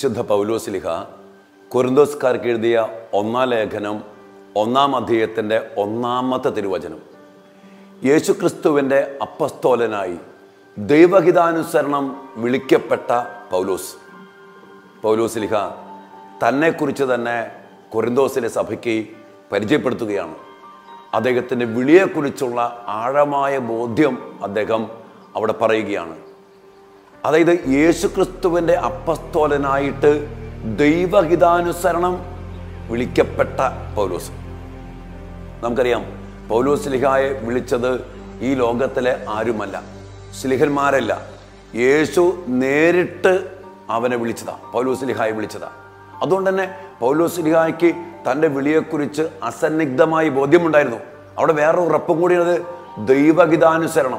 വിശുദ്ധ പൗലോസ്ലിഹ കൊരിന്തോസ്കാർക്ക് എഴുതിയ ഒന്നാം ലേഖനം ഒന്നാം അധ്യായത്തിൻ്റെ ഒന്നാമത്തെ തിരുവചനം യേശുക്രിസ്തുവിൻ്റെ അപ്പസ്തോലനായി ദൈവഹിതാനുസരണം വിളിക്കപ്പെട്ട പൗലോസ് പൗലോസ്ലിഹ തന്നെക്കുറിച്ച് തന്നെ കൊരിന്തോസിലെ സഭയ്ക്ക് പരിചയപ്പെടുത്തുകയാണ് അദ്ദേഹത്തിൻ്റെ വിളിയെക്കുറിച്ചുള്ള ആഴമായ ബോധ്യം അദ്ദേഹം അവിടെ പറയുകയാണ് അതായത് യേശുക്രിസ്തുവിൻ്റെ അപ്പസ്തോലനായിട്ട് ദൈവഹിതാനുസരണം വിളിക്കപ്പെട്ട പൗലോസ് നമുക്കറിയാം പൗലോസ് ലിഹായെ വിളിച്ചത് ഈ ലോകത്തിലെ ആരുമല്ല സ്ലിഹന്മാരല്ല യേശു നേരിട്ട് അവനെ വിളിച്ചതാ പൗലോസ് ലിഹായെ വിളിച്ചതാ അതുകൊണ്ട് തന്നെ പൗലോസ് ലിഹായ്ക്ക് തൻ്റെ വിളിയെക്കുറിച്ച് അസന്നിഗ്ധമായി ബോധ്യമുണ്ടായിരുന്നു അവിടെ വേറെ ഉറപ്പും കൂടിയത് ദൈവഹിതാനുസരണം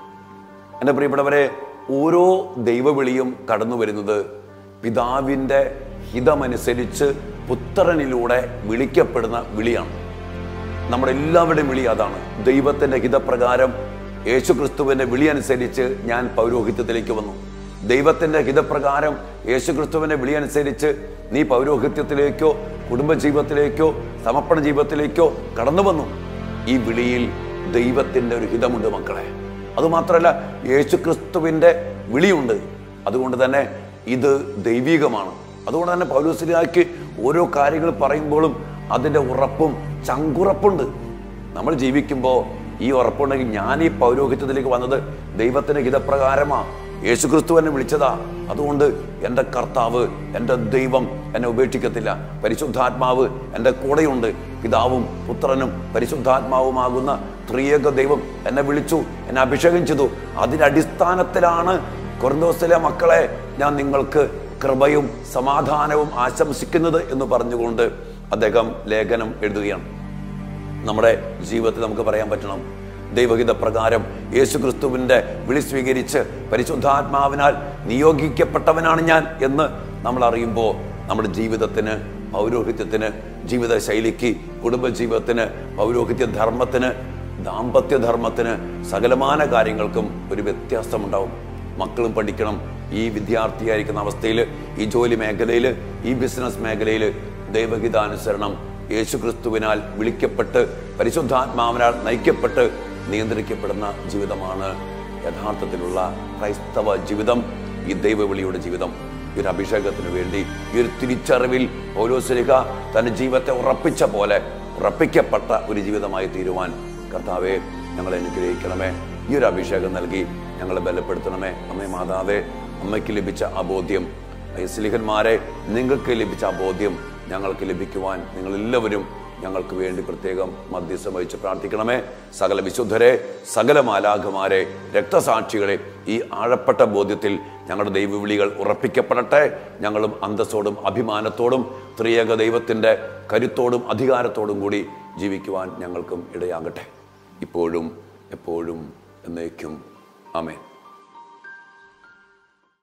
എൻ്റെ പ്രിയപ്പെട്ടവരെ ഓരോ ദൈവവിളിയും കടന്നു വരുന്നത് പിതാവിൻ്റെ ഹിതമനുസരിച്ച് പുത്രനിലൂടെ വിളിക്കപ്പെടുന്ന വിളിയാണ് നമ്മുടെ എല്ലാവരുടെയും വിളി അതാണ് ദൈവത്തിൻ്റെ ഹിതപ്രകാരം യേശുക്രിസ്തുവിൻ്റെ വിളി അനുസരിച്ച് ഞാൻ പൗരോഹിത്യത്തിലേക്ക് വന്നു ദൈവത്തിൻ്റെ ഹിതപ്രകാരം യേശുക്രിസ്തുവിൻ്റെ വിളി അനുസരിച്ച് നീ പൗരോഹിത്യത്തിലേക്കോ കുടുംബജീവിതത്തിലേക്കോ സമർപ്പണ ജീവിതത്തിലേക്കോ കടന്നു വന്നു ഈ വിളിയിൽ ദൈവത്തിൻ്റെ ഒരു ഹിതമുണ്ട് മക്കളെ അതുമാത്രമല്ല യേശുക്രിസ്തുവിൻ്റെ വിളിയുണ്ട് അതുകൊണ്ട് തന്നെ ഇത് ദൈവികമാണ് അതുകൊണ്ട് തന്നെ പൗലോസിലാക്ക് ഓരോ കാര്യങ്ങൾ പറയുമ്പോഴും അതിൻ്റെ ഉറപ്പും ചങ്കുറപ്പുണ്ട് നമ്മൾ ജീവിക്കുമ്പോൾ ഈ ഉറപ്പുണ്ടെങ്കിൽ ഞാൻ ഈ പൗരോഹിത്യത്തിലേക്ക് വന്നത് ദൈവത്തിൻ്റെ ഹിതപ്രകാരമാണ് യേശുക്രിസ്തു എന്നെ വിളിച്ചതാ അതുകൊണ്ട് എൻ്റെ കർത്താവ് എൻ്റെ ദൈവം എന്നെ ഉപേക്ഷിക്കത്തില്ല പരിശുദ്ധാത്മാവ് എൻ്റെ കൂടെയുണ്ട് പിതാവും പുത്രനും പരിശുദ്ധാത്മാവുമാകുന്ന ത്രിയേക ദൈവം എന്നെ വിളിച്ചു എന്നെ അഭിഷേകം ചെയ്തു അതിൻ്റെ അടിസ്ഥാനത്തിലാണ് കൊറന്തോസിലെ മക്കളെ ഞാൻ നിങ്ങൾക്ക് കൃപയും സമാധാനവും ആശംസിക്കുന്നത് എന്ന് പറഞ്ഞുകൊണ്ട് അദ്ദേഹം ലേഖനം എഴുതുകയാണ് നമ്മുടെ ജീവിതത്തിൽ നമുക്ക് പറയാൻ പറ്റണം ദൈവഹിത പ്രകാരം യേശുക്രിസ്തുവിൻ്റെ വിളി സ്വീകരിച്ച് പരിശുദ്ധാത്മാവിനാൽ നിയോഗിക്കപ്പെട്ടവനാണ് ഞാൻ എന്ന് നമ്മൾ അറിയുമ്പോൾ നമ്മുടെ ജീവിതത്തിന് പൗരോഹിത്യത്തിന് ജീവിത ശൈലിക്ക് കുടുംബജീവിതത്തിന് പൗരോഹിത്യ ധർമ്മത്തിന് ദാമ്പത്യധർമ്മത്തിന് സകലമാന കാര്യങ്ങൾക്കും ഒരു വ്യത്യാസമുണ്ടാവും മക്കളും പഠിക്കണം ഈ വിദ്യാർത്ഥിയായിരിക്കുന്ന അവസ്ഥയിൽ ഈ ജോലി മേഖലയിൽ ഈ ബിസിനസ് മേഖലയിൽ ദൈവഹിതാനുസരണം യേശുക്രിസ്തുവിനാൽ വിളിക്കപ്പെട്ട് പരിശുദ്ധാത്മാവിനാൽ നയിക്കപ്പെട്ട് നിയന്ത്രിക്കപ്പെടുന്ന ജീവിതമാണ് യഥാർത്ഥത്തിലുള്ള ക്രൈസ്തവ ജീവിതം ഈ ദൈവവിളിയുടെ ജീവിതം ഈ ഒരു അഭിഷേകത്തിന് വേണ്ടി ഈ ഒരു തിരിച്ചറിവിൽ ഓരോസരിക തന്റെ ജീവിതത്തെ ഉറപ്പിച്ച പോലെ ഉറപ്പിക്കപ്പെട്ട ഒരു ജീവിതമായി തീരുവാൻ കർത്താവെ ഞങ്ങളെ അനുഗ്രഹിക്കണമേ ഈ ഒരു അഭിഷേകം നൽകി ഞങ്ങളെ ബലപ്പെടുത്തണമേ അമ്മേ മാതാവേ അമ്മയ്ക്ക് ലഭിച്ച ആ ബോധ്യം സ്ലിഹന്മാരെ നിങ്ങൾക്ക് ലഭിച്ച ആ ബോധ്യം ഞങ്ങൾക്ക് ലഭിക്കുവാൻ നിങ്ങളെല്ലാവരും ഞങ്ങൾക്ക് വേണ്ടി പ്രത്യേകം മധ്യസ്ഥം വഹിച്ച് പ്രാർത്ഥിക്കണമേ സകല വിശുദ്ധരെ സകല മാലാഖമാരെ രക്തസാക്ഷികളെ ഈ ആഴപ്പെട്ട ബോധ്യത്തിൽ ഞങ്ങളുടെ ദൈവവിളികൾ ഉറപ്പിക്കപ്പെടട്ടെ ഞങ്ങളും അന്തസ്സോടും അഭിമാനത്തോടും ത്രിയേക ദൈവത്തിൻ്റെ കരുത്തോടും അധികാരത്തോടും കൂടി ജീവിക്കുവാൻ ഞങ്ങൾക്കും ഇടയാകട്ടെ ഇപ്പോഴും എപ്പോഴും എന്നേക്കും ആമേൻ